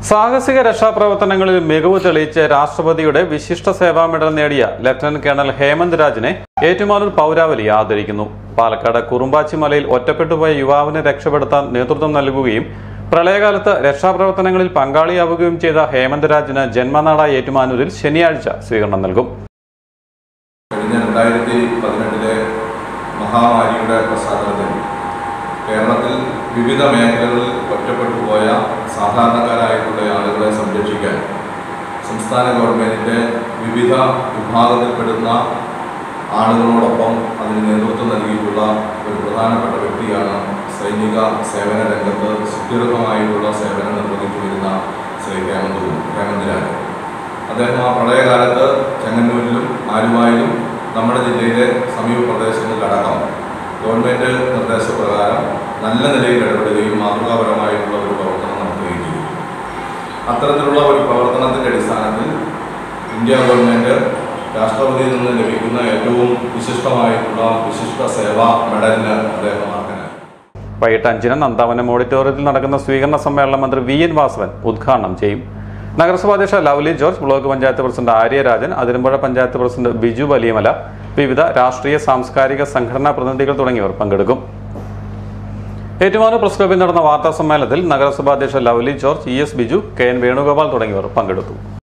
സാഹസിക രക്ഷാപ്രവർത്തനങ്ങളിൽ മികവ് തെളിയിച്ച് രാഷ്ട്രപതിയുടെ വിശിഷ്ട സേവാ മെഡൽ നേടിയ ലഫ്റ്റനന്റ് കേണൽ ഹേമന്ത് രാജിനെ ഏറ്റുമാനൂർ പൗരാവലി ആദരിക്കുന്നു പാലക്കാട് കുറുമ്പാച്ചി മലയിൽ ഒറ്റപ്പെട്ടുപോയ യുവാവിനെ രക്ഷപ്പെടുത്താൻ നേതൃത്വം നൽകുകയും പ്രളയകാലത്ത് രക്ഷാപ്രവർത്തനങ്ങളിൽ പങ്കാളിയാവുകയും ചെയ്ത ഹേമന്ത് രാജിന് ജന്മനാടായ ഏറ്റുമാനൂരിൽ ശനിയാഴ്ച സ്വീകരണം നൽകും കഴിഞ്ഞ രണ്ടായിരത്തി പതിനെട്ടിലെ മഹാമാരിയുടെ പശ്ചാത്തലത്തിൽ കേരളത്തിൽ വിവിധ മേഖലകളിൽ ഒറ്റപ്പെട്ടു പോയ സാധാരണക്കാരായിട്ടുള്ള ആളുകളെ സംരക്ഷിക്കാൻ സംസ്ഥാന ഗവൺമെൻറ്റിൻ്റെ വിവിധ വിഭാഗത്തിൽപ്പെടുന്ന ആളുകളോടൊപ്പം അതിന് നേതൃത്വം നൽകിയിട്ടുള്ള ഒരു പ്രധാനപ്പെട്ട വ്യക്തിയാണ് സൈനിക സേവന രംഗത്ത് സുദീർഘമായിട്ടുള്ള സേവനം നിർവഹിച്ചു വരുന്ന ശ്രീ ഹേമന്ത് ഹേമന്ത് രാജ് അദ്ദേഹം ആ പ്രളയകാലത്ത് ചെങ്ങന്നൂരിലും ആലുവായിലും നമ്മുടെ ജില്ലയിലെ സമീപ പ്രദേശങ്ങളിലടക്കം ഗവൺമെൻറ് നിർദ്ദേശപ്രകാരം നല്ല നിലയിൽ ഇടപെടുകയും മാതൃകാപരമായിട്ടുള്ള ഒരു പ്രവർത്തനം നടത്തുകയും ചെയ്തു അത്തരത്തിലുള്ള ഒരു പ്രവർത്തനത്തിൻ്റെ അടിസ്ഥാനത്തിൽ ഇന്ത്യ ഗവൺമെൻറ് രാഷ്ട്രപതിയിൽ നിന്ന് ലഭിക്കുന്ന ഏറ്റവും വിശിഷ്ടമായിട്ടുള്ള വിശിഷ്ട സേവാ മെഡലിന് അദ്ദേഹം അർഹനായി വൈകിട്ട് അഞ്ചിന് നന്ദാവനം ഓഡിറ്റോറിയത്തിൽ നടക്കുന്ന സ്വീകരണ സമ്മേളനം മന്ത്രി വി എൻ വാസവൻ ഉദ്ഘാടനം ചെയ്യും നഗരസഭാ അധ്യക്ഷ Lovely George block panchayat president Aryarajan Athirampuzha panchayat president Biju Valiyamala വിവിധ രാഷ്ട്രീയ സാംസ്കാരിക സംഘടനാ പ്രതിനിധികൾ തുടങ്ങിയവർ പങ്കെടുക്കും ഏറ്റുമാനൂർ പ്രസ് ക്ലബിൽ നടന്ന വാർത്താ സമ്മേളനത്തിൽ നഗരസഭാ അധ്യക്ഷ Lovely George E S Biju K N Venugopal തുടങ്ങിയവർ പങ്കെടുത്തു